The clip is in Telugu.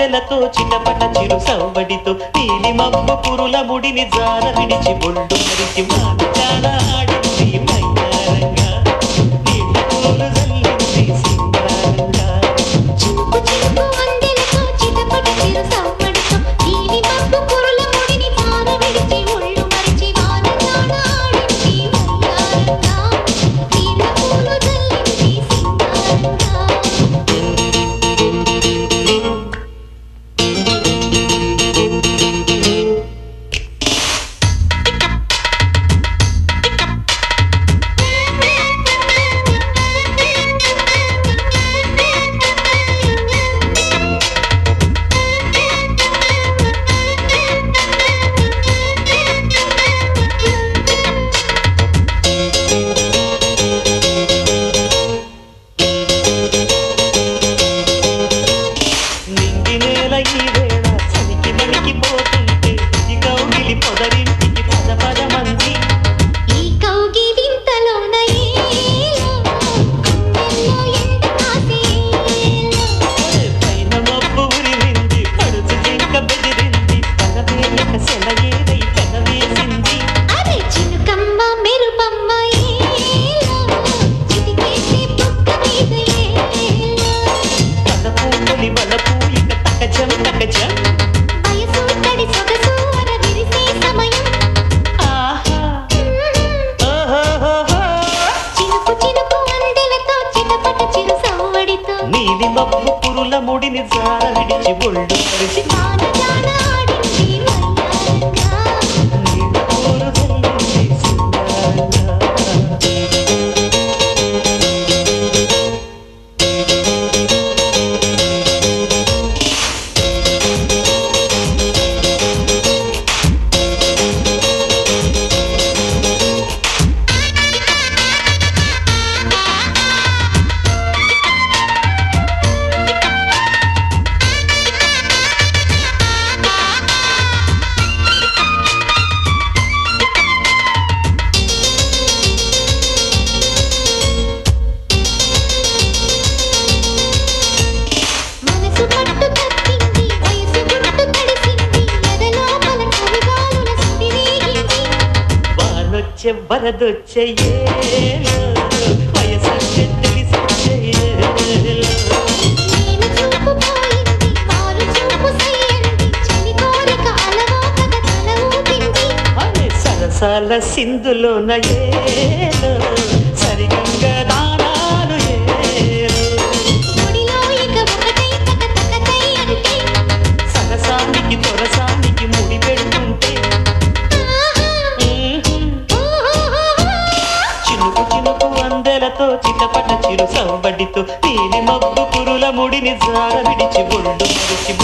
అందెలతో చిటపట చిరు సవ్వడితో నీలి మబ్బు పురుల ముడిని జార విడిచి బొళ్ళు మరిచి మానచాల ఆడింది మైదారంగా నీళ్ళ పూలు జల్లింది సింగారంగా చినుకు చినుకు అందెలతో చిటపట చిరు సవ్వడితో నీలి మబ్బు కురుల ముడిని జార విడిచి ఒళ్ళు మరిచి వానజాడ ఆడింది వయ్యారంగా నీళ్ళ పూలు జల్లింది సింగారంగా నిండి నేల ఈ వేళ చలికి మణికి పోతుంటే ఈ కౌగిలి పొదరింటికి పద పద మంది ఈ కౌగి వింతలోన ఏలో గుండెల్లో ఎండ కాసేలో పైన మబ్బు ఉరిమింది పడుచు జింక బెదిరింది పదవేయక సెలయేరై పెదవేసింది అరే చినుకమ్మ మెరుపమ్మ ఏలో చిటికేసి బుక్క మీద ఏలో పదపూలి వలపు ఇక తకజం తకజం వయసు తడి సొగసు అర విరిసే సమయం ఆహా ఓహోహోహో. చినుకు చినుకు అందెలతో చిటపట చిరు సవ్వడితో నీలి మబ్బు పురుల ముడిని జార విడిచి ఒళ్ళు మరిచి వానజాడ ఆడింది వయ్యారంగా నీళ్ళ పూలు జల్లింది సింగారంగా. మనసు పట్టు తప్పింది వయసు గుట్టు తడిసింది ఎదలోపల కవిగాలుల సుడిరేగింది వానొచ్చే వరదొచ్చే ఏలో, వయసొచ్చే తెలిసొచ్చే ఏలో. నేను చూపు పోయింది వారు చూపు సయ్యంది చలి కోరిక అలవోకగా తల ఊపింది అనే సరసాల సింధులోన ఏలో, సరిగంగా దానాలు ఏలో. ముడిలో ఇక ఒకటై తక తకతై అంటే సరసానికి తొరసానికి ముడి పెడుతుంటే ఆహా మ్మ్. ఓహోహోహో. చినుకు చినుకు అందెలతో చిటపట చిరు సవ్వడితో నీలి మబ్బు పురుల ముడిని జార విడిచి ఒళ్ళు మరిచి